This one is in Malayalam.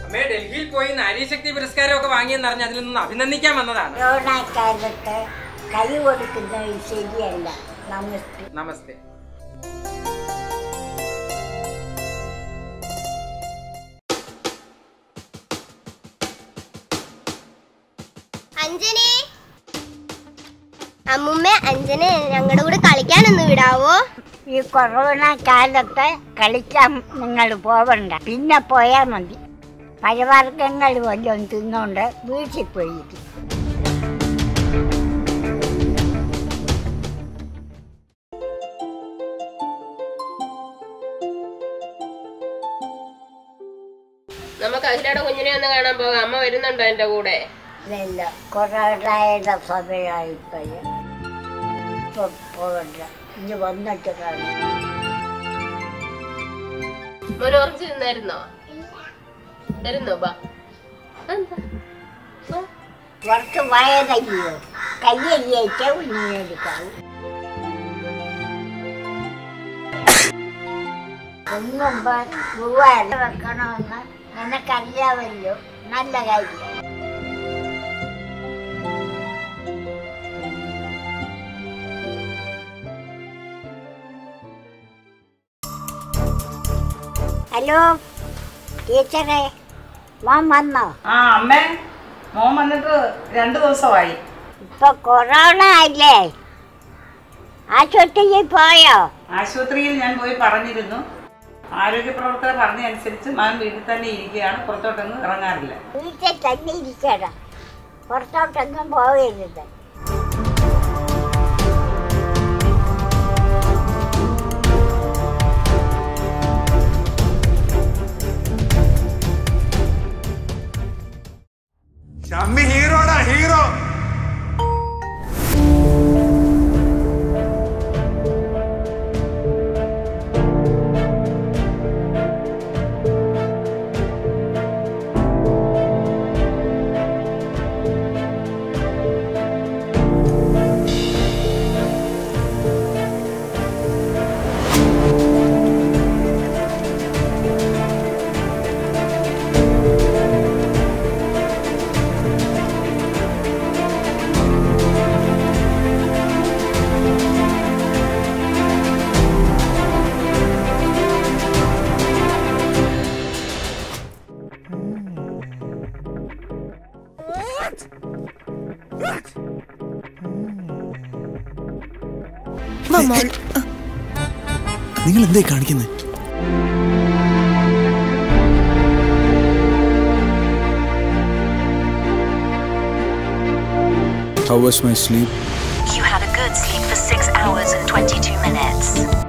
അമ്മേ ഡൽഹിയിൽ പോയി നാരീശക്തി പുരസ്കാരം ഒക്കെ വാങ്ങിയെന്നറിഞ്ഞ് അതിൽ നിന്ന് അഭിനന്ദിക്കാൻ വന്നതാണ് കൊറോണക്കാലത്ത് കൈ കൊടുക്കുന്നത് ശരിയല്ല നമസ്തേ നമസ്തേ അഞ്ജനെ അമ്മുമ്മ അഞ്ജനെ ഞങ്ങളുടെ കൂടെ കളിക്കാനൊന്ന് വിടാവോ ഈ കൊറോണ കാലത്ത് കളിക്കാൻ നിങ്ങൾ പോവണ്ട പിന്നെ പോയാൽ മതി പഴവർഗ്ഗങ്ങൾ വല്ലതും തിന്നുകൊണ്ട് വീട്ടിൽ പോയിരിക്കും നമുക്ക് അഖിലയുടെ കുഞ്ഞിനെ ഒന്ന് കാണാൻ പോകാം അമ്മ വരുന്നുണ്ടോ എന്റെ കൂടെ ഇല്ല കൊറോണയുടെ സമയമായിപ്പോയി ഇപ്പൊ പോകണ്ട ഇനി വന്നിട്ട് കാണാം മോന് ഉറച്ചു നിന്നായിരുന്നോ വരുന്നോ ബാ എന്താ ആ. കുറച്ച് വയറയ്യോ കയ്യരിയേക്ക് ഉണ്ണിയെടുക്കാവൂ ഒന്നും പൂവാല വെക്കണമെന്ന് നിനക്കറിയാമല്ലോ നല്ല കാര്യം ഹലോ ടീച്ചറെ മോൻ വന്നോ ആ അമ്മേ മോൻ വന്നിട്ട് രണ്ടു ദിവസമായി ഇപ്പൊ കൊറോണ അല്ലേ ആശുപത്രിയിൽ പോയോ ആശുപത്രിയിൽ ഞാൻ പോയി പറഞ്ഞിരുന്നു ആരോഗ്യ പ്രവർത്തകർ പറഞ്ഞതനുസരിച്ച് മകൻ വീട്ടിൽ തന്നെ ഇരിക്കുകയാണ് പുറത്തോട്ടൊന്നും ഇറങ്ങാറില്ല വീട്ടിൽ തന്നെ ഇരിക്കണം പുറത്തോട്ടൊന്നും പോകരുത് ഷമ്മി ഹീറോടാ ഹീറോ നിങ്ങൾ എന്തേ കാണിക്കുന്നത് How was my sleep? You had a good sleep for 6 hours and 22 minutes.